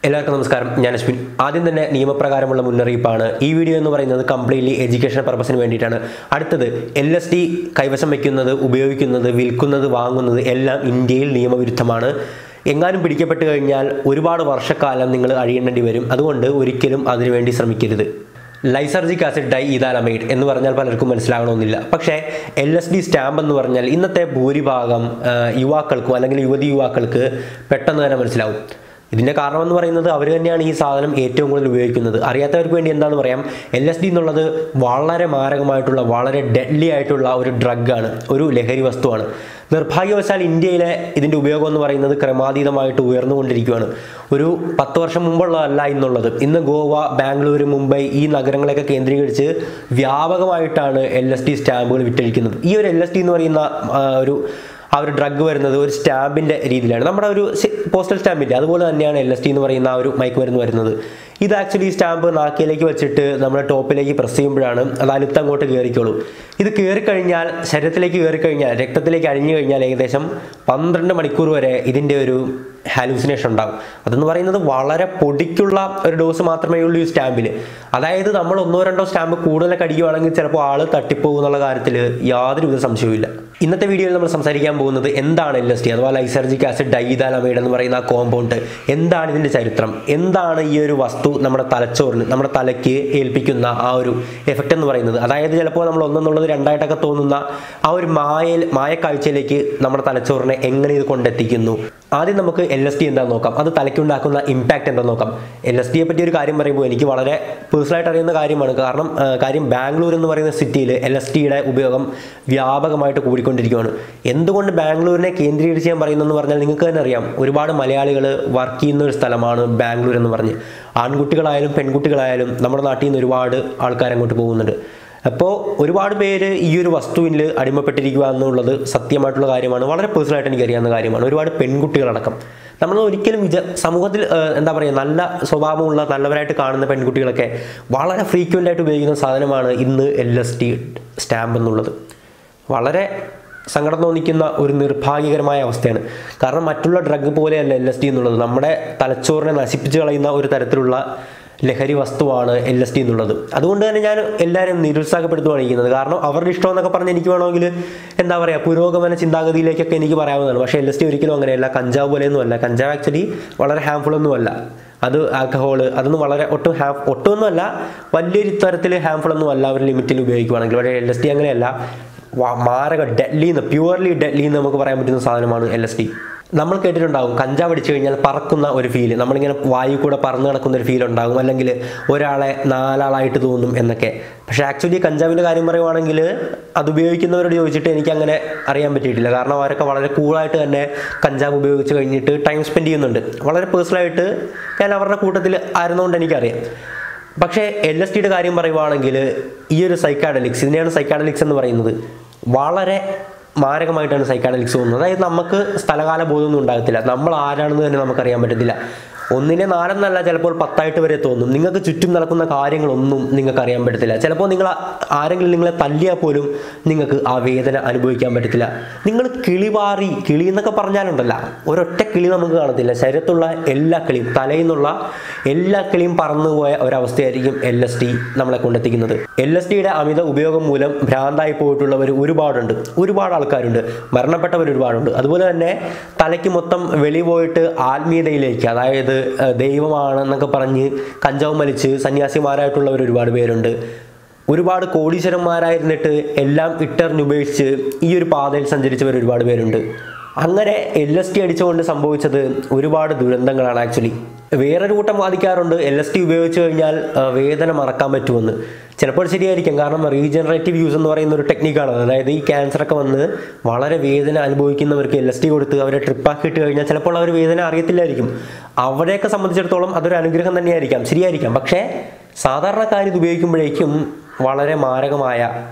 എല്ലാവർക്കും നമസ്കാരം ഞാൻ അശ്വിൻ ആദ്യം തന്നെ നിയമപ്രകാരമുള്ള മുന്നറിയിപ്പാണ് ഈ വീഡിയോ എന്ന് പറയുന്നത് കംപ്ലീറ്റ്ലി എഡ്യൂക്കേഷൻ പർപ്പസിന് വേണ്ടിയിട്ടാണ് അടുത്തത് എൽ എസ് ഡി കൈവശം വയ്ക്കുന്നത് ഉപയോഗിക്കുന്നത് വിൽക്കുന്നത് വാങ്ങുന്നത് എല്ലാം ഇന്ത്യയിൽ നിയമവിരുദ്ധമാണ് എങ്ങാനും പിടിക്കപ്പെട്ട് കഴിഞ്ഞാൽ ഒരുപാട് വർഷക്കാലം നിങ്ങൾ അഴിയേണ്ടി വരും അതുകൊണ്ട് ഒരിക്കലും അതിനുവേണ്ടി ശ്രമിക്കരുത് ലൈസർജിക് ആസിഡ് ഡൈ ഇതാലമൈഡ് എന്ന് പറഞ്ഞാൽ പലർക്കും മനസ്സിലാകണമെന്നില്ല പക്ഷേ എൽ എസ് ഡി സ്റ്റാമ്പ് എന്ന് പറഞ്ഞാൽ ഇന്നത്തെ ഭൂരിഭാഗം ആ, യുവാക്കൾക്കും അല്ലെങ്കിൽ യുവതി യുവാക്കൾക്ക് പെട്ടെന്ന് തന്നെ മനസ്സിലാവും ഇതിൻ്റെ കാരണം എന്ന് പറയുന്നത് അവർ തന്നെയാണ് ഈ സാധനം ഏറ്റവും കൂടുതൽ ഉപയോഗിക്കുന്നത് അറിയാത്തവർക്ക് വേണ്ടി എന്താണെന്ന് പറയാം എൽ എസ് ഡി എന്നുള്ളത് വളരെ മാരകമായിട്ടുള്ള വളരെ ഡെഡ്ലി ആയിട്ടുള്ള ഒരു ഡ്രഗാണ് ഒരു ലഹരി വസ്തുവാണ് നിർഭാഗ്യവശാൽ ഇന്ത്യയിലെ ഇതിൻ്റെ ഉപയോഗം എന്ന് പറയുന്നത് ക്രമാതീതമായിട്ട് ഉയർന്നുകൊണ്ടിരിക്കുകയാണ് ഒരു പത്ത് വർഷം മുമ്പുള്ളതല്ല ഇന്നുള്ളത് ഇന്ന് ഗോവ ബാംഗ്ലൂർ മുംബൈ ഈ നഗരങ്ങളെയൊക്കെ കേന്ദ്രീകരിച്ച് വ്യാപകമായിട്ടാണ് എൽ എസ് ഡി സ്റ്റാമ്പുകൾ വിറ്റഴിക്കുന്നത് ഈ ഒരു എൽ എസ് ഡി എന്ന് പറയുന്ന ആ, ഒരു ആ ഒരു ഡ്രഗ് വരുന്നത് ഒരു സ്റ്റാമ്പിൻ്റെ രീതിയിലാണ് നമ്മുടെ ഒരു പോസ്റ്റൽ സ്റ്റാമ്പിൻ്റെ അതുപോലെ തന്നെയാണ് എൽ എസ് ടി എന്ന് പറയുന്ന ആ ഒരു മയക്കുമരുന്ന് വരുന്നത് ഇത് ആക്ച്വലി സ്റ്റാമ്പ് നാക്കിലേക്ക് വെച്ചിട്ട് നമ്മൾ ടോപ്പിലേക്ക് പ്രസ് ചെയ്യുമ്പോഴാണ് അത് അലുത്ത് അങ്ങോട്ട് കയറിക്കോളൂ ഇത് കയറിക്കഴിഞ്ഞാൽ ശരീരത്തിലേക്ക് കയറിക്കഴിഞ്ഞാൽ രക്തത്തിലേക്ക് അഴിഞ്ഞു കഴിഞ്ഞാൽ ഏകദേശം പന്ത്രണ്ട് മണിക്കൂർ വരെ ഇതിൻ്റെ ഒരു ഹാലൂസിനേഷൻ ഉണ്ടാകും അതെന്ന് പറയുന്നത് വളരെ പൊടിക്കുള്ള ഒരു ഡോസ് മാത്രമേ ഉള്ളൂ ഈ സ്റ്റാമ്പിൽ അതായത് നമ്മൾ ഒന്നോ രണ്ടോ സ്റ്റാമ്പ് കൂടുതലൊക്കെ അടിക്കുകയാണെങ്കിൽ ചിലപ്പോൾ ആൾ തട്ടിപ്പോകും എന്നുള്ള കാര്യത്തിൽ യാതൊരുവിധ സംശയവുമില്ല ഇന്നത്തെ വീഡിയോയിൽ നമ്മൾ സംസാരിക്കാൻ പോകുന്നത് എന്താണ് എൽ എസ് ടി അഥവാ ലൈസർജിക് ആസിഡ് ഡൈതാലമൈഡ് എന്ന് പറയുന്ന ആ കോമ്പൗണ്ട് എന്താണ് ഇതിൻ്റെ ചരിത്രം എന്താണ് ഈ ഒരു വസ്തു നമ്മുടെ തലച്ചോറിന് നമ്മുടെ തലയ്ക്ക് ഏൽപ്പിക്കുന്ന ആ ഒരു എഫക്റ്റ് എന്ന് പറയുന്നത് അതായത് ചിലപ്പോൾ നമ്മൾ ഒന്നെന്നുള്ളത് രണ്ടായിട്ടൊക്കെ തോന്നുന്ന ആ ഒരു മായ മായക്കാഴ്ചയിലേക്ക് നമ്മുടെ തലച്ചോറിനെ എങ്ങനെ ഇത് കൊണ്ടെത്തിക്കുന്നു ആദ്യം നമുക്ക് എൽ എസ് ടി എന്താണെന്ന് നോക്കാം അത് തലയ്ക്കുണ്ടാക്കുന്ന ഇമ്പാക്റ്റ് എന്താണെന്ന് നോക്കാം എൽ എസ് ടിയെ പറ്റി ഒരു കാര്യം പറയുമ്പോൾ എനിക്ക് വളരെ പേഴ്സണലായിട്ട് അറിയുന്ന കാര്യമാണ് കാരണം ആ, കാര്യം ബാംഗ്ലൂർ എന്ന് പറയുന്ന സിറ്റിയിൽ എൽ എസ് ടിയുടെ ഉപയോഗം വ്യാപകമായിട്ട് കൂടിക്കൊണ്ടിരിക്കുകയാണ് എന്തുകൊണ്ട് ബാംഗ്ലൂരിനെ കേന്ദ്രീകരിച്ച് ഞാൻ പറയുന്നതെന്ന് പറഞ്ഞാൽ നിങ്ങൾക്ക് തന്നെ അറിയാം ഒരുപാട് മലയാളികൾ വർക്ക് ചെയ്യുന്ന ഒരു സ്ഥലമാണ് ബാംഗ്ലൂർ എന്ന് പറഞ്ഞ് ആൺകുട്ടികളായാലും പെൺകുട്ടികളായാലും നമ്മുടെ നാട്ടിൽ നിന്ന് ഒരുപാട് ആൾക്കാർ അങ്ങോട്ട് പോകുന്നുണ്ട് അപ്പോൾ ഒരുപാട് പേര് ഈ ഒരു വസ്തുവിൽ അടിമപ്പെട്ടിരിക്കുക എന്നുള്ളത് സത്യമായിട്ടുള്ള കാര്യമാണ് വളരെ പേഴ്സണലായിട്ട് എനിക്ക് അറിയാവുന്ന കാര്യമാണ് ഒരുപാട് പെൺകുട്ടികളടക്കം നമ്മൾ ഒരിക്കലും വിച സമൂഹത്തിൽ ആ, എന്താ പറയുക നല്ല സ്വഭാവമുള്ള നല്ലവരായിട്ട് കാണുന്ന പെൺകുട്ടികളൊക്കെ വളരെ ഫ്രീക്വൻ്റ് ആയിട്ട് ഉപയോഗിക്കുന്ന സാധനമാണ് ഇന്ന് എൽ എസ് ടി സ്റ്റാമ്പ് എന്നുള്ളത് വളരെ സങ്കടം തോന്നിക്കുന്ന ഒരു നിർഭാഗ്യകരമായ അവസ്ഥയാണ് കാരണം മറ്റുള്ള ഡ്രഗ് പോലെയല്ല എൽ എസ് ടി എന്നുള്ളത് നമ്മുടെ തലച്ചോറിനെ നശിപ്പിച്ച് കളയുന്ന ഒരു തരത്തിലുള്ള ലഹരി വസ്തുവാണ് എൽ എസ് ടി എന്നുള്ളത് അതുകൊണ്ട് തന്നെ ഞാൻ എല്ലാവരും നിരുത്സാഹപ്പെടുത്തുകയാണ് ചെയ്യുന്നത് കാരണം അവരുടെ ഇഷ്ടം എന്നൊക്കെ പറഞ്ഞ് എനിക്ക് വേണമെങ്കിൽ എന്താ പറയുക പുരോഗമന ചിന്താഗതിയിലേക്കൊക്കെ എനിക്ക് പറയാവുന്നതാണ് പക്ഷേ എൽ എസ് ടി ഒരിക്കലും അങ്ങനെയല്ല കഞ്ചാവ് പോലെയൊന്നും അല്ല കഞ്ചാവ് ആക്ച്വലി വളരെ ഹാംഫുൾ ഒന്നുമല്ല അത് ആൽക്കഹോൾ അതൊന്നും വളരെ ഒട്ടും ഹാ ഒട്ടുമൊന്നുമല്ല വലിയൊരു തരത്തിൽ ഹാംഫുൾ ഒന്നും അല്ല ഒരു ലിമിറ്റിൽ ഉപയോഗിക്കുവാണെങ്കിൽ പക്ഷേ എൽ എസ് ടി അങ്ങനെയല്ല വ- മാരക ഡെഡ്ലി എന്ന് പ്യുവർലി ഡെഡ്ലി എന്ന് നമുക്ക് പറയാൻ പറ്റുന്ന സാധനമാണ് എൽ എസ് ടി നമ്മൾ കേട്ടിട്ടുണ്ടാവും കഞ്ചാവ് അടിച്ചു കഴിഞ്ഞാൽ പറക്കുന്ന ഒരു ഫീല് നമ്മളിങ്ങനെ വായു കൂടെ പറന്ന് നടക്കുന്ന ഒരു ഫീൽ ഉണ്ടാകും അല്ലെങ്കിൽ ഒരാളെ നാലാളായിട്ട് തോന്നും എന്നൊക്കെ പക്ഷേ ആക്ച്വലി കഞ്ചാവിൻ്റെ കാര്യം പറയുവാണെങ്കിൽ അത് ഉപയോഗിക്കുന്നവരോട് ചോദിച്ചിട്ട് എനിക്ക് അങ്ങനെ അറിയാൻ പറ്റിയിട്ടില്ല കാരണം അവരൊക്കെ വളരെ കൂളായിട്ട് തന്നെ കഞ്ചാവ് ഉപയോഗിച്ച് കഴിഞ്ഞിട്ട് ടൈം സ്പെൻഡ് ചെയ്യുന്നുണ്ട് വളരെ പേഴ്സണലായിട്ട് ഞാൻ അവരുടെ കൂട്ടത്തിൽ ആയിരുന്നുകൊണ്ട് എനിക്കറിയാം പക്ഷേ എൽ എസ് ടിയുടെ കാര്യം പറയുവാണെങ്കിൽ ഈ ഒരു സൈക്കാഡലിക്സ് ഇതിനെയാണ് സൈക്കാഡലിക്സ് എന്ന് പറയുന്നത് വളരെ മാരകമായിട്ടാണ് സൈക്കാഡലിക്സ് തോന്നുന്നത് അതായത് നമുക്ക് സ്ഥലകാല ബോധമൊന്നും ഉണ്ടാകത്തില്ല നമ്മൾ ആരാണെന്ന് തന്നെ നമുക്കറിയാൻ പറ്റത്തില്ല ഒന്നിനെ നാലെന്നല്ല ചിലപ്പോൾ പത്തായിട്ട് വരെ തോന്നും നിങ്ങൾക്ക് ചുറ്റും നടക്കുന്ന കാര്യങ്ങളൊന്നും നിങ്ങൾക്ക് അറിയാൻ പറ്റത്തില്ല ചിലപ്പോൾ നിങ്ങൾ ആ- ആരെങ്കിലും നിങ്ങളെ തല്ലിയാൽ പോലും നിങ്ങൾക്ക് ആ വേദന അനുഭവിക്കാൻ പറ്റത്തില്ല നിങ്ങൾ കിളിവാറി കിളി എന്നൊക്കെ പറഞ്ഞാലുണ്ടല്ല ഒരൊറ്റ കിളി നമുക്ക് കാണത്തില്ല ശരീരത്തുള്ള എല്ലാ കിളിയും തലയിൽ നിന്നുള്ള എല്ലാ കിളിയും പറന്നുപോയ ഒരവസ്ഥയായിരിക്കും എൽ എസ് ടി നമ്മളെ കൊണ്ടെത്തിക്കുന്നത് എൽ എസ് ടിയുടെ അമിത ഉപയോഗം മൂലം ഭ്രാന്തായി പോയിട്ടുള്ളവർ ഒരുപാടുണ്ട് ഒരുപാട് ആൾക്കാരുണ്ട് മരണപ്പെട്ടവർ ഒരുപാടുണ്ട് അതുപോലെ തന്നെ തലയ്ക്ക് മൊത്തം വെളി പോയിട്ട് ആത്മീയതയിലേക്ക് അതായത് ഏഹ്, ദൈവമാണെന്നൊക്കെ പറഞ്ഞ് കഞ്ചാവ് വലിച്ച് സന്യാസിമാരായിട്ടുള്ളവർ ഒരുപാട് പേരുണ്ട് ഒരുപാട് കോടീശ്വരന്മാരായിരുന്നിട്ട് എല്ലാം ഇട്ടെറിഞ്ഞുപേക്ഷിച്ച് ഈ ഒരു പാതയിൽ സഞ്ചരിച്ചവർ ഒരുപാട് പേരുണ്ട് അങ്ങനെ എൽ എസ് ടി അടിച്ചുകൊണ്ട് സംഭവിച്ചത് ഒരുപാട് ദുരന്തങ്ങളാണ് ആക്ച്വലി വേറൊരു കൂട്ടം വാദിക്കാറുണ്ട് എൽ എസ് ടി ഉപയോഗിച്ച് കഴിഞ്ഞാൽ ആ, വേദന മറക്കാൻ പറ്റുമെന്ന് ചിലപ്പോൾ ശരിയായിരിക്കും കാരണം റീജനറേറ്റീവ് യൂസ് എന്ന് പറയുന്ന ഒരു ടെക്നിക്കാണ് അതായത് ഈ ക്യാൻസർ ഒക്കെ വന്ന് വളരെ വേദന അനുഭവിക്കുന്നവർക്ക് എൽ എസ് ടി കൊടുത്ത് അവരെ ട്രിപ്പാക്കിയിട്ട് കഴിഞ്ഞാൽ ചിലപ്പോൾ അവർ വേദന അറിയത്തില്ലായിരിക്കും അവരെയൊക്കെ സംബന്ധിച്ചിടത്തോളം അതൊരു അനുഗ്രഹം തന്നെയായിരിക്കാം ശരിയായിരിക്കാം പക്ഷേ സാധാരണക്കാർ ഇത് ഉപയോഗിക്കുമ്പോഴേക്കും വളരെ മാരകമായ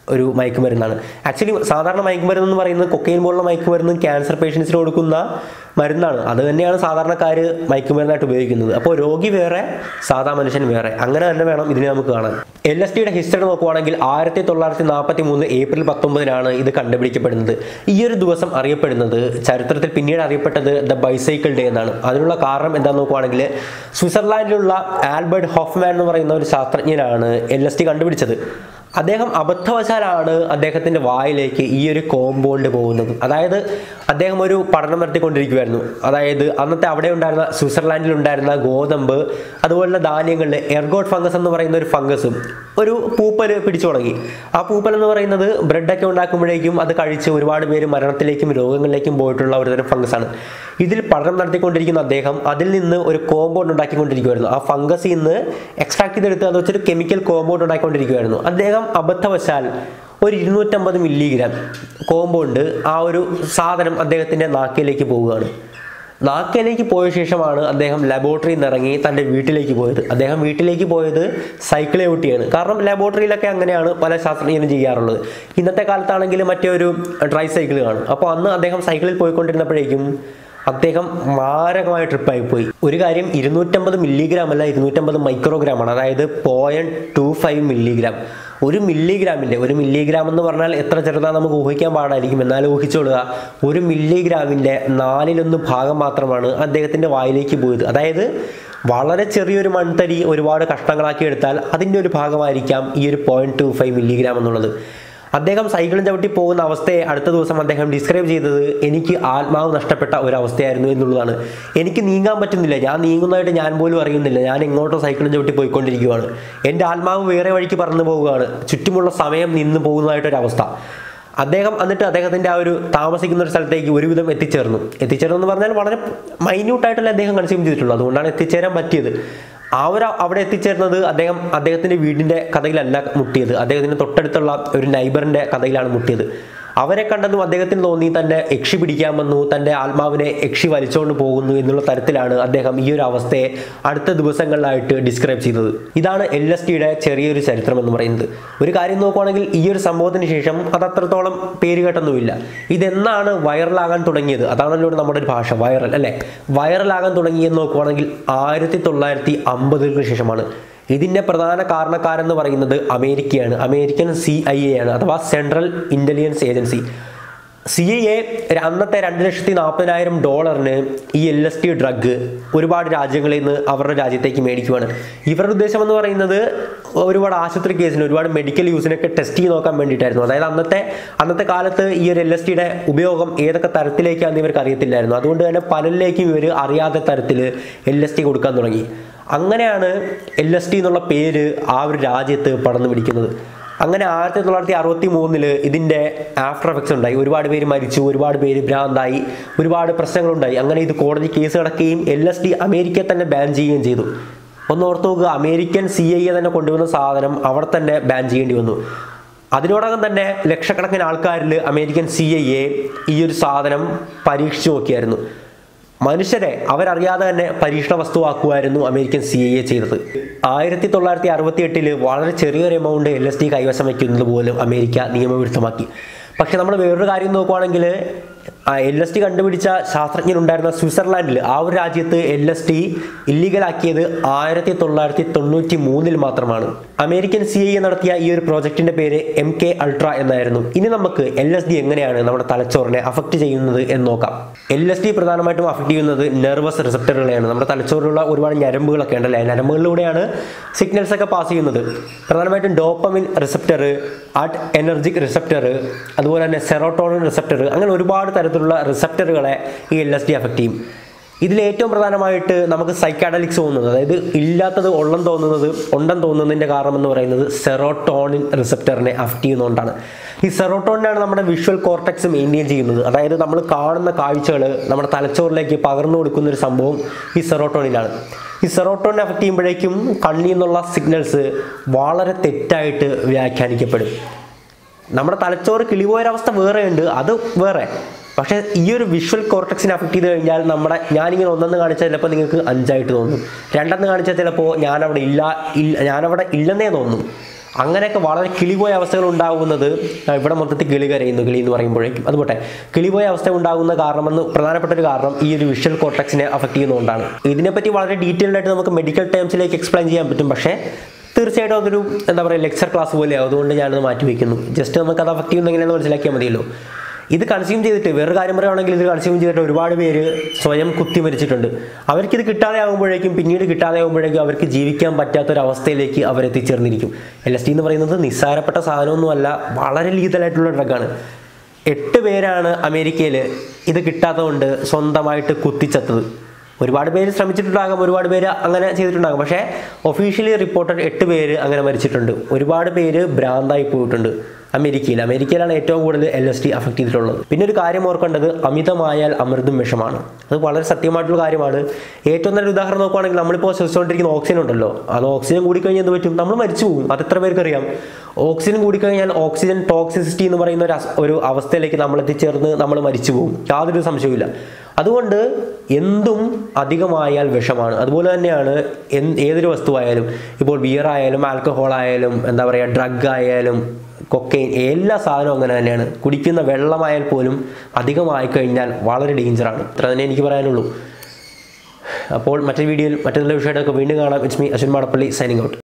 ഒരു മയക്കുമരുന്നാണ് ആക്ച്വലി സാധാരണ മയക്കുമരുന്ന് എന്ന് പറയുന്നത് കൊക്കൈൻ പോലുള്ള മയക്കുമരുന്ന് ക്യാൻസർ പേഷ്യൻസിന് കൊടുക്കുന്ന മരുന്നാണ് അത് തന്നെയാണ് സാധാരണക്കാർ മയക്കുമരുന്നായിട്ട് ഉപയോഗിക്കുന്നത് അപ്പോൾ രോഗി വേറെ സാധാ മനുഷ്യൻ വേറെ അങ്ങനെ തന്നെ വേണം ഇതിനെ നമുക്ക് കാണാൻ എൽ എസ് ടിയുടെ ഹിസ്റ്ററി നോക്കുവാണെങ്കിൽ ആയിരത്തി തൊള്ളായിരത്തി നാൽപ്പത്തി മൂന്ന് ഏപ്രിൽ പത്തൊമ്പതിനാണ് ഇത് കണ്ടുപിടിക്കപ്പെടുന്നത് ഈ ഒരു ദിവസം അറിയപ്പെടുന്നത് ചരിത്രത്തിൽ പിന്നീട് അറിയപ്പെട്ടത് ദ ബൈസൈക്കിൾ ഡേ എന്നാണ് അതിനുള്ള കാരണം എന്താണെന്ന് നോക്കുവാണെങ്കിൽ സ്വിറ്റ്സർലാൻഡിലുള്ള ആൽബർട്ട് ഹോഫ്മാൻ എന്ന് പറയുന്ന ഒരു ശാസ്ത്രജ്ഞനാണ് എൽ എസ് ടി കണ്ടുപിടിച്ചത് അദ്ദേഹം അബദ്ധവശാലാണ് അദ്ദേഹത്തിന്റെ വായിലേക്ക് ഈ ഒരു കോമ്പൗണ്ട് പോകുന്നത് അതായത് അദ്ദേഹം ഒരു പഠനം നടത്തിക്കൊണ്ടിരിക്കുമായിരുന്നു അതായത് അന്നത്തെ അവിടെ ഉണ്ടായിരുന്ന സ്വിറ്റ്സർലാൻഡിൽ ഉണ്ടായിരുന്ന ഗോതമ്പ് അതുപോലുള്ള ധാന്യങ്ങളിൽ എർഗോട്ട് ഫംഗസ് എന്ന് പറയുന്ന ഒരു ഫംഗസും ഒരു പൂപ്പൽ പിടിച്ചു തുടങ്ങി ആ പൂപ്പൽ എന്ന് പറയുന്നത് ബ്രെഡൊക്കെ ഉണ്ടാക്കുമ്പോഴേക്കും അത് കഴിച്ച് ഒരുപാട് പേര് മരണത്തിലേക്കും രോഗങ്ങളിലേക്കും പോയിട്ടുള്ള ഒരുതരം ഫംഗസാണ് ഇതിൽ പഠനം നടത്തിക്കൊണ്ടിരിക്കുന്ന അദ്ദേഹം അതിൽ നിന്ന് ഒരു കോമ്പൗണ്ട് ഉണ്ടാക്കിക്കൊണ്ടിരിക്കുമായിരുന്നു ആ ഫംഗസിൽ നിന്ന് എക്സ്ട്രാക്ട് ചെയ്തെടുത്ത് അത് വെച്ചൊരു കെമിക്കൽ കോമ്പൗണ്ട് ഉണ്ടാക്കിക്കൊണ്ടിരിക്കുമായിരുന്നു അദ്ദേഹം അബദ്ധവശാൽ ഒരു ഇരുന്നൂറ്റമ്പത് മില്ലിഗ്രാം കോമ്പൗണ്ട് ആ ഒരു സാധനം അദ്ദേഹത്തിൻ്റെ നാക്കിലേക്ക് പോവുകയാണ് നാക്കയിലേക്ക് പോയ ശേഷമാണ് അദ്ദേഹം ലബോറട്ടറിയിൽ നിന്ന് ഇറങ്ങി തൻ്റെ വീട്ടിലേക്ക് പോയത് അദ്ദേഹം വീട്ടിലേക്ക് പോയത് സൈക്കിളെ ഊട്ടിയാണ് കാരണം ലബോറട്ടറിയിലൊക്കെ അങ്ങനെയാണ് പല ശാസ്ത്രജ്ഞരും ചെയ്യാറുള്ളത് ഇന്നത്തെ കാലത്താണെങ്കിൽ മറ്റേ ഒരു ഡ്രൈ സൈക്കിൾ കാണും അപ്പോൾ അന്ന് അദ്ദേഹം സൈക്കിളിൽ പോയിക്കൊണ്ടിരുന്നപ്പോഴേക്കും അദ്ദേഹം മാരകമായ ട്രിപ്പായി പോയി ഒരു കാര്യം ഇരുന്നൂറ്റമ്പത് മില്ലിഗ്രാം അല്ല ഇരുന്നൂറ്റമ്പത് മൈക്രോഗ്രാം ആണ് അതായത് പോയിന്റ് ടു ഫൈവ് മില്ലിഗ്രാം ഒരു മില്ലിഗ്രാമിൻ്റെ ഒരു മില്ലിഗ്രാം എന്ന് പറഞ്ഞാൽ എത്ര ചെറുതാണെന്ന് നമുക്ക് ഊഹിക്കാൻ പാടായിരിക്കും എന്നാലും ഊഹിച്ചോളുക ഒരു മില്ലിഗ്രാമിൻ്റെ നാലിലൊന്ന് ഭാഗം മാത്രമാണ് അദ്ദേഹത്തിൻ്റെ വായിലേക്ക് പോയത് അതായത് വളരെ ചെറിയൊരു മൺതരി ഒരുപാട് കഷ്ണങ്ങളാക്കി എടുത്താൽ അതിൻ്റെ ഒരു ഭാഗമായിരിക്കാം ഈ ഒരു പോയിന്റ് ടു ഫൈവ് മില്ലിഗ്രാം എന്നുള്ളത് അദ്ദേഹം സൈക്കിളും ചവിട്ടി പോകുന്ന അവസ്ഥയെ അടുത്ത ദിവസം അദ്ദേഹം ഡിസ്ക്രൈബ് ചെയ്തത് എനിക്ക് ആത്മാവ് നഷ്ടപ്പെട്ട ഒരു അവസ്ഥയായിരുന്നു എന്നുള്ളതാണ് എനിക്ക് നീങ്ങാൻ പറ്റുന്നില്ല ഞാൻ നീങ്ങുന്നതായിട്ട് ഞാൻ പോലും അറിയുന്നില്ല ഞാൻ എങ്ങോട്ടോ സൈക്കിളും ചവിട്ടി പോയിക്കൊണ്ടിരിക്കുകയാണ് എൻ്റെ ആത്മാവ് വേറെ വഴിക്ക് പറന്നു പോവുകയാണ് ചുറ്റുമുള്ള സമയം നിന്ന് പോകുന്നതായിട്ടൊരവസ്ഥ അദ്ദേഹം എന്നിട്ട് അദ്ദേഹത്തിൻ്റെ ആ ഒരു താമസിക്കുന്ന ഒരു സ്ഥലത്തേക്ക് ഒരുവിധം എത്തിച്ചേർന്നു എത്തിച്ചേർന്നു എന്ന് പറഞ്ഞാൽ വളരെ മൈന്യൂട്ടായിട്ടല്ലേ അദ്ദേഹം കൺസ്യൂം ചെയ്തിട്ടുള്ളൂ അതുകൊണ്ടാണ് എത്തിച്ചേരാൻ പറ്റിയത് ആ ഒരു അവിടെ എത്തിച്ചേർന്നത് അദ്ദേഹം അദ്ദേഹത്തിന്റെ വീടിന്റെ കഥയിലല്ല മുട്ടിയത് അദ്ദേഹത്തിന് തൊട്ടടുത്തുള്ള ഒരു നൈബറിന്റെ കഥയിലാണ് മുട്ടിയത് അവരെ കണ്ടതും അദ്ദേഹത്തിന് തോന്നി തന്നെ യക്ഷി പിടിക്കാൻ വന്നു തൻ്റെ ആത്മാവിനെ യക്ഷി വലിച്ചുകൊണ്ട് പോകുന്നു എന്നുള്ള തരത്തിലാണ് അദ്ദേഹം ഈ ഒരു അവസ്ഥയെ അടുത്ത ദിവസങ്ങളിലായിട്ട് ഡിസ്ക്രൈബ് ചെയ്തത് ഇതാണ് എൽ എസ് ടിയുടെ ചെറിയൊരു ചരിത്രം എന്ന് പറയുന്നത് ഒരു കാര്യം നോക്കുവാണെങ്കിൽ ഈ ഒരു സംഭവത്തിന് ശേഷം അത് അത്രത്തോളം പേര് കേട്ടൊന്നുമില്ല ഇതെന്നാണ് വൈറലാകാൻ തുടങ്ങിയത് അതാണല്ലോ നമ്മുടെ ഒരു ഭാഷ വൈറൽ അല്ലേ വൈറലാകാൻ തുടങ്ങിയെന്ന് നോക്കുവാണെങ്കിൽ ആയിരത്തി തൊള്ളായിരത്തി അമ്പതുകൾക്ക് ശേഷമാണ് ഇതിൻ്റെ പ്രധാന കാരണക്കാരെന്ന് പറയുന്നത് അമേരിക്കയാണ് അമേരിക്കൻ സി ഐ എ ആണ് അഥവാ Central Intelligence Agency C I A അന്നത്തെ രണ്ട് ലക്ഷത്തി നാൽപ്പതിനായിരം ഡോളറിന് ഈ എൽ എസ് ടി ഡ്രഗ് ഒരുപാട് രാജ്യങ്ങളിൽ നിന്ന് അവരുടെ രാജ്യത്തേക്ക് മേടിക്കുവാണ് ഇവരുടെ ഉദ്ദേശം എന്ന് പറയുന്നത് ഒരുപാട് ആശുപത്രി കേസിന് ഒരുപാട് മെഡിക്കൽ യൂസിനൊക്കെ ടെസ്റ്റ് ചെയ്ത് നോക്കാൻ വേണ്ടിയിട്ടായിരുന്നു അതായത് അന്നത്തെ അന്നത്തെ കാലത്ത് ഈ ഒരു എൽ എസ് ടിയുടെ ഉപയോഗം ഏതൊക്കെ തരത്തിലേക്കാണെന്ന് ഇവർക്ക് അറിയത്തില്ലായിരുന്നു അതുകൊണ്ട് തന്നെ പലരിലേക്കും ഇവർ അറിയാത്ത തരത്തിൽ എൽ എസ് ടി കൊടുക്കാൻ തുടങ്ങി അങ്ങനെയാണ് എൽ എസ് ടി എന്നുള്ള പേര് ആ ഒരു രാജ്യത്ത് പടർന്നു പിടിക്കുന്നത് അങ്ങനെ ആയിരത്തി തൊള്ളായിരത്തി അറുപത്തി മൂന്നില് ഇതിൻ്റെ ആഫ്റ്റർ എഫക്ട്സ് ഉണ്ടായി ഒരുപാട് പേര് മരിച്ചു ഒരുപാട് പേര് ഭ്രാന്തായി ഒരുപാട് പ്രശ്നങ്ങളുണ്ടായി അങ്ങനെ ഇത് കോടതി കേസ് കിടക്കുകയും എൽ എസ് ഡി അമേരിക്കയെ തന്നെ ബാൻ ചെയ്യുകയും ചെയ്തു ഒന്ന് ഓർത്ത് നോക്കുക അമേരിക്കൻ സി ഐ എ തന്നെ കൊണ്ടുവന്ന സാധനം അവിടെ തന്നെ ബാൻ ചെയ്യേണ്ടി വന്നു അതിനോടകം തന്നെ ലക്ഷക്കണക്കിന് ആൾക്കാരിൽ അമേരിക്കൻ സി ഐ എ ഈ ഒരു സാധനം പരീക്ഷിച്ചു നോക്കിയായിരുന്നു മനുഷ്യരെ അവരറിയാതെ തന്നെ പരീക്ഷണ വസ്തുവാക്കുമായിരുന്നു അമേരിക്കൻ സി ഐ എ ചെയ്തത് ആയിരത്തി തൊള്ളായിരത്തി അറുപത്തി എട്ടില് വളരെ ചെറിയൊരു എമൗണ്ട് എൽ എസ് ഡി കൈവശം വയ്ക്കുന്നത് പോലും അമേരിക്ക നിയമവിരുദ്ധമാക്കി പക്ഷെ നമ്മൾ വേറൊരു കാര്യം നോക്കുവാണെങ്കിൽ എൽ എസ് ടി കണ്ടുപിടിച്ച ശാസ്ത്രജ്ഞനുണ്ടായിരുന്ന സ്വിറ്റ്സർലാൻഡിൽ ആ ഒരു രാജ്യത്ത് എൽ എസ് ടി ഇല്ലീഗലാക്കിയത് ആയിരത്തി തൊള്ളായിരത്തി തൊണ്ണൂറ്റി മൂന്നിൽ മാത്രമാണ് അമേരിക്കൻ സി ഐ നടത്തിയ ഈ ഒരു പ്രോജക്റ്റിന്റെ പേര് എം കെ അൾട്ര എന്നായിരുന്നു ഇനി നമുക്ക് എൽ എസ് ഡി എങ്ങനെയാണ് നമ്മുടെ തലച്ചോറിനെ അഫക്റ്റ് ചെയ്യുന്നത് എന്ന് നോക്കാം എൽ എസ് ഡി പ്രധാനമായിട്ടും അഫക്റ്റ് ചെയ്യുന്നത് നെർവസ് റിസപ്റ്ററുകളെയാണ് നമ്മുടെ തലച്ചോറിലുള്ള ഒരുപാട് ഞരമ്പുകളൊക്കെ ഉണ്ടല്ലേ ഞരമ്പുകളിലൂടെയാണ് സിഗ്നൽസ് ഒക്കെ പാസ് ചെയ്യുന്നത് പ്രധാനമായിട്ടും dopamine receptor adrenergic receptor അതുപോലെ തന്നെ സെറോട്ടോണിൻ റിസപ്റ്റർ അങ്ങനെ ഒരുപാട് തരത്തിലുള്ള റിസപ്റ്ററുകളെ ഈ എൽ എസ് ഡി അഫക്റ്റ് ചെയ്യും ഇതിൽ ഏറ്റവും പ്രധാനമായിട്ട് നമുക്ക് സൈക്കാഡലിക്സ് തോന്നുന്നത് അതായത് ഇല്ലാത്തത് ഉള്ളം തോന്നുന്നത് ഉണ്ടെന്ന് തോന്നുന്നതിൻ്റെ കാരണം എന്ന് പറയുന്നത് സെറോട്ടോണിൻ റിസപ്റ്ററിനെ അഫക്റ്റ് ചെയ്യുന്നതുകൊണ്ടാണ് ഈ സെറോട്ടോണിനാണ് നമ്മുടെ വിഷ്വൽ കോർട്ടക്സ് മെയിൻറ്റെയിൻ ചെയ്യുന്നത് അതായത് നമ്മൾ കാണുന്ന കാഴ്ചകൾ നമ്മുടെ തലച്ചോറിലേക്ക് പകർന്നു കൊടുക്കുന്ന ഒരു സംഭവം ഈ സെറോട്ടോണിലാണ് ഈ സെറോട്ടോണിനെ അഫക്റ്റ് ചെയ്യുമ്പോഴേക്കും കണ്ണിൽ നിന്നുള്ള സിഗ്നൽസ് വളരെ തെറ്റായിട്ട് വ്യാഖ്യാനിക്കപ്പെടും നമ്മുടെ തലച്ചോറ് കിളിപോയൊരവസ്ഥ വേറെ ഉണ്ട് അത് വേറെ പക്ഷേ ഈ ഒരു വിഷ്വൽ കോർട്ടക്സിനെ അഫക്റ്റ് ചെയ്ത് കഴിഞ്ഞാൽ നമ്മുടെ ഞാനിങ്ങനെ ഒന്നെന്ന് കാണിച്ചാൽ ചിലപ്പോൾ നിങ്ങൾക്ക് അഞ്ചായിട്ട് തോന്നും രണ്ടെന്ന് കാണിച്ചാൽ ചിലപ്പോൾ ഞാനവിടെ ഇല്ല ഇല്ല ഞാനവിടെ ഇല്ലെന്നേ തോന്നും അങ്ങനെയൊക്കെ വളരെ കിളിപോയ അവസ്ഥകൾ ഉണ്ടാകുന്നത് ആ, ഇവിടെ മൊത്തത്തിൽ കിളി കരയുന്നു കിളി എന്ന് പറയുമ്പോഴേക്കും അതുപോട്ടെ കിളിപോയ അവസ്ഥ ഉണ്ടാകുന്ന കാരണമെന്ന് പ്രധാനപ്പെട്ട ഒരു കാരണം ഈ ഒരു വിഷ്വൽ കോർട്ടക്സിനെ അഫക്ട് ചെയ്യുന്നതുകൊണ്ടാണ് ഇതിനെപ്പറ്റി വളരെ ഡീറ്റെയിൽഡ് ആയിട്ട് നമുക്ക് മെഡിക്കൽ ടേംസിലേക്ക് എക്സ്പ്ലെയിൻ ചെയ്യാൻ പറ്റും പക്ഷേ തീർച്ചയായിട്ടും അതൊരു എന്താ പറയുക ലെക്ചർ ക്ലാസ് പോലെയാവും അതുകൊണ്ട് ഞാനത് മാറ്റി വയ്ക്കുന്നു ജസ്റ്റ് നമുക്ക് അത് അഫക്ട് ചെയ്യുന്ന എങ്ങനെയാണെന്ന് മനസ്സിലാക്കിയാൽ മതിയല്ലോ ഇത് കൺസ്യൂം ചെയ്തിട്ട് വേറൊരു കാര്യം പറയുകയാണെങ്കിൽ ഇത് കൺസ്യൂം ചെയ്തിട്ട് ഒരുപാട് പേര് സ്വയം കുത്തി മരിച്ചിട്ടുണ്ട് അവർക്കിത് കിട്ടാതെ ആകുമ്പോഴേക്കും പിന്നീട് കിട്ടാതെ ആകുമ്പോഴേക്കും അവർക്ക് ജീവിക്കാൻ പറ്റാത്തൊരവസ്ഥയിലേക്ക് അവരെത്തിച്ചേർന്നിരിക്കും എൽ എസ് ടി എന്ന് പറയുന്നത് നിസ്സാരപ്പെട്ട സാധനമൊന്നുമല്ല വളരെ ലീതലായിട്ടുള്ള ഡ്രഗാണ് എട്ട് പേരാണ് അമേരിക്കയിൽ ഇത് കിട്ടാത്തതുകൊണ്ട് സ്വന്തമായിട്ട് കുത്തിച്ചത്തത് ഒരുപാട് പേര് ശ്രമിച്ചിട്ടുണ്ടാകാം ഒരുപാട് പേര് അങ്ങനെ ചെയ്തിട്ടുണ്ടാകും പക്ഷേ ഒഫീഷ്യലി റിപ്പോർട്ടഡ് എട്ട് പേര് അങ്ങനെ മരിച്ചിട്ടുണ്ട് ഒരുപാട് പേര് ഭ്രാന്തായി പോയിട്ടുണ്ട് അമേരിക്കയിൽ അമേരിക്കയിലാണ് ഏറ്റവും കൂടുതൽ എൽ എസ് ടി അഫക്ട് ചെയ്തിട്ടുള്ളത് പിന്നെ ഒരു കാര്യം ഓർക്കേണ്ടത് അമിതമായാൽ അമൃതും വിഷമാണ് അത് വളരെ സത്യമായിട്ടുള്ള കാര്യമാണ് ഏറ്റവും നല്ലൊരു ഉദാഹരണം നോക്കുവാണെങ്കിൽ നമ്മളിപ്പോൾ ശ്വസിച്ചുകൊണ്ടിരിക്കുന്ന ഓക്സിജൻ ഉണ്ടല്ലോ അത് ഓക്സിജൻ കൂടിക്കഴിഞ്ഞാൽ എന്ത് പറ്റും നമ്മൾ മരിച്ചു പോകും അത് എത്ര പേർക്ക് അറിയാം ഓക്സിജൻ കൂടിക്കഴിഞ്ഞാൽ ഓക്സിജൻ ടോക്സിസിറ്റി എന്ന് പറയുന്ന ഒരു അസ്- ഒരു അവസ്ഥയിലേക്ക് നമ്മൾ എത്തിച്ചേർന്ന് നമ്മൾ മരിച്ചു പോകും യാതൊരു സംശയവുമില്ല അതുകൊണ്ട് എന്തും അധികമായാൽ വിഷമാണ് അതുപോലെ തന്നെയാണ് എന്ത് ഏതൊരു വസ്തുവായാലും ഇപ്പോൾ ബിയർ ആയാലും ആൽക്കഹോൾ ആയാലും എന്താ പറയുക ഡ്രഗ് ആയാലും കൊക്കൈൻ എല്ലാ സാധനവും അങ്ങനെ തന്നെയാണ് കുടിക്കുന്ന വെള്ളമായാൽ പോലും അധികമായി കഴിഞ്ഞാൽ വളരെ ഡേഞ്ചറാണ് ഇത്ര തന്നെ എനിക്ക് പറയാനുള്ളൂ അപ്പോൾ മറ്റൊരു വീഡിയോയിൽ മറ്റൊരു വിഷയമായിട്ടൊക്കെ വീണ്ടും കാണാം it's me Ashwin Madappalli signing out